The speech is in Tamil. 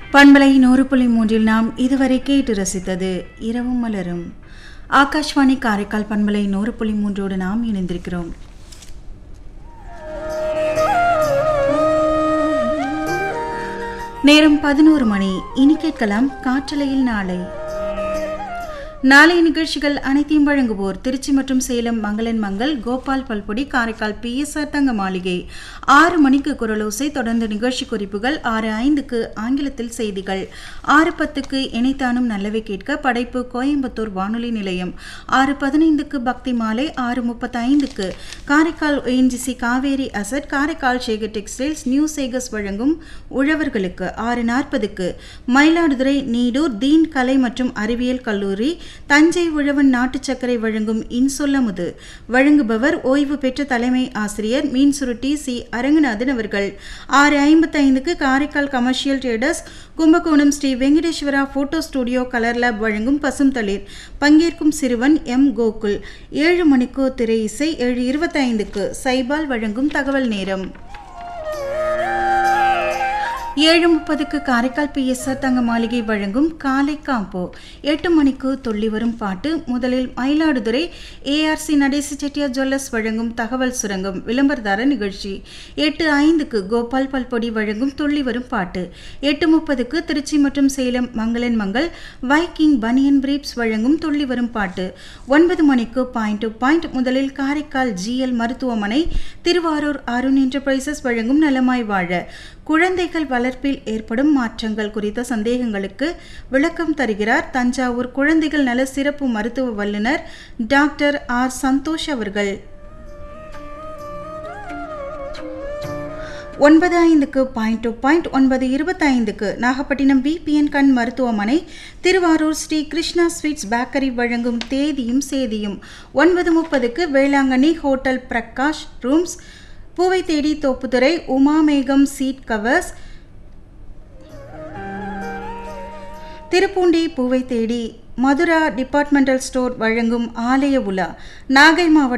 பண்பலை நூறு புள்ளி மூன்றில் நாம் இதுவரை கேட்டு ரசித்தது இரவும் மலரும் ஆகாஷ்வாணி காரைக்கால் பண்பலை நூறு புள்ளி மூன்றோடு நாம் இணைந்திருக்கிறோம் நேரம் பதினோரு மணி இனி கேட்கலாம் காற்றலையில் நாளை நாளைய நிகழ்ச்சிகள் அனைத்தையும் வழங்குவோர் திருச்சி மற்றும் சேலம் மங்களன் மங்கள் கோபால் பல்பொடி காரைக்கால் பிஎஸ்ஆர் தங்க மாளிகை ஆறு மணிக்கு குரலோசை தொடர்ந்து நிகழ்ச்சி குறிப்புகள் ஆறு ஐந்துக்கு ஆங்கிலத்தில் செய்திகள் ஆறு பத்துக்கு இணைத்தானும் நல்லவை கேட்க படைப்பு கோயம்புத்தூர் வானொலி நிலையம் ஆறு பதினைந்துக்கு பக்தி மாலை ஆறு முப்பத்தைந்துக்கு Karaikal ONGC Cauvery asset Karaikal Sekar textiles new Sekar's வழங்கும் உழவர்களுக்கு ஆறு நாற்பதுக்கு மயிலாடுதுறை நீடூர் தீன் கலை மற்றும் அறிவியல் கல்லூரி தஞ்சை உழவன் நாட்டு சர்க்கரை வழங்கும் இன்சொல்லமுது வழங்குபவர் ஓய்வு பெற்ற தலைமை ஆசிரியர் மீன் சுருட்டி சி அரங்கநாதன் அவர்கள் ஆறு ஐம்பத்தைந்துக்கு Karaikal commercial traders Kumbakonam Sri Venkateswara photo studio colour lab வழங்கும் பசும் தளிர் பங்கேற்கும் சிறுவன் எம் கோகுல் ஏழு மணிக்கு திரை இசை ஏழு இருபத்தைந்துக்கு சைபால் வழங்கும் தகவல் நேரம் ஏழு முப்பதுக்கு காரைக்கால் பிஎஸ்ஆர் தங்க மாளிகை வழங்கும் காலை காம்போ எட்டு மணிக்கு துள்ளி வரும் பாட்டு முதலில் மயிலாடுதுறை ஏஆர்சி நடேசி செட்டியார் ஜுவல்லர்ஸ் வழங்கும் தகவல் சுரங்கம் விளம்பரதார நிகழ்ச்சி எட்டு ஐந்துக்கு கோபால் பல்பொடி வழங்கும் துள்ளி வரும் பாட்டு எட்டு முப்பதுக்கு திருச்சி மற்றும் சேலம் மங்களன் மங்கள் வைக்கிங் பனியன் பிரீப்ஸ் வழங்கும் துள்ளி வரும் பாட்டு ஒன்பது மணிக்கு பாயிண்ட் டு பாயிண்ட் முதலில் காரைக்கால் ஜிஎல் மருத்துவமனை திருவாரூர் அருண் என்டர்பிரைசஸ் வழங்கும் நலமாய் வாழ குழந்தைகள் வளர்ப்பில் ஏற்படும் மாற்றங்கள் குறித்த சந்தேகங்களுக்கு விளக்கம் தருகிறார் தஞ்சாவூர் குழந்தைகள் நல சிறப்பு மருத்துவ வல்லுநர் டாக்டர் ஆர் சந்தோஷ் அவர்கள் ஒன்பது ஐந்துக்கு பாயிண்ட் டு பாயிண்ட் ஒன்பது இருபத்தைந்துக்கு நாகப்பட்டினம் பிபிஎன் கண் மருத்துவமனை திருவாரூர் ஸ்ரீ கிருஷ்ணா ஸ்வீட்ஸ் பேக்கரி வழங்கும் தேதியும் சேதியும் ஒன்பது முப்பதுக்கு வேளாங்கண்ணி ஹோட்டல் பிரகாஷ் ரூம்ஸ் பூவை தேடி தோப்புத்துறை உமாமேகம் சீட் கவர்ஸ் திருப்பூண்டி பூவை தேடி மதுரா டிபார்ட்மெண்டல் ஸ்டோர் வழங்கும் ஆலய உலா நாகை மாவட்டம்